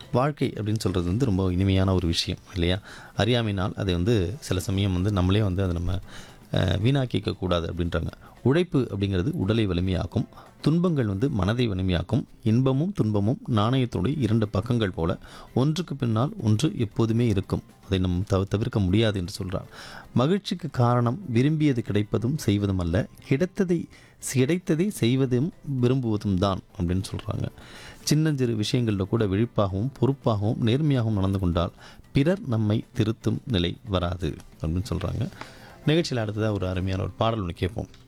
வாழ்க்கை அப்படின்னு சொல்கிறது வந்து ரொம்ப இனிமையான ஒரு விஷயம் இல்லையா அறியாமையினால் அதை வந்து சில சமயம் வந்து நம்மளே வந்து அதை நம்ம அஹ், வீணாக்கிக்க கூடாது அப்படின்றாங்க உழைப்பு அப்படிங்கிறது உடலை வலிமையாக்கும் துன்பங்கள் வந்து மனதை வலிமையாக்கும் இன்பமும் துன்பமும் நாணயத்தோடு இரண்டு பக்கங்கள் போல ஒன்றுக்கு பின்னால் ஒன்று எப்போதுமே இருக்கும் அதை நம் தவ தவிர்க்க முடியாது என்று சொல்கிறார் மகிழ்ச்சிக்கு காரணம் விரும்பியது கிடைப்பதும் செய்வதும் அல்ல கிடைத்ததை கிடைத்ததை செய்வதும் விரும்புவதும் தான் அப்படின்னு சொல்கிறாங்க சின்னஞ்சிறு விஷயங்களில் கூட விழிப்பாகவும் பொறுப்பாகவும் நேர்மையாகவும் நடந்து கொண்டால் பிறர் நம்மை திருத்தும் நிலை வராது அப்படின்னு சொல்கிறாங்க நிகழ்ச்சியில் அடுத்ததாக ஒரு அருமையான ஒரு பாடல் ஒன்று கேட்போம்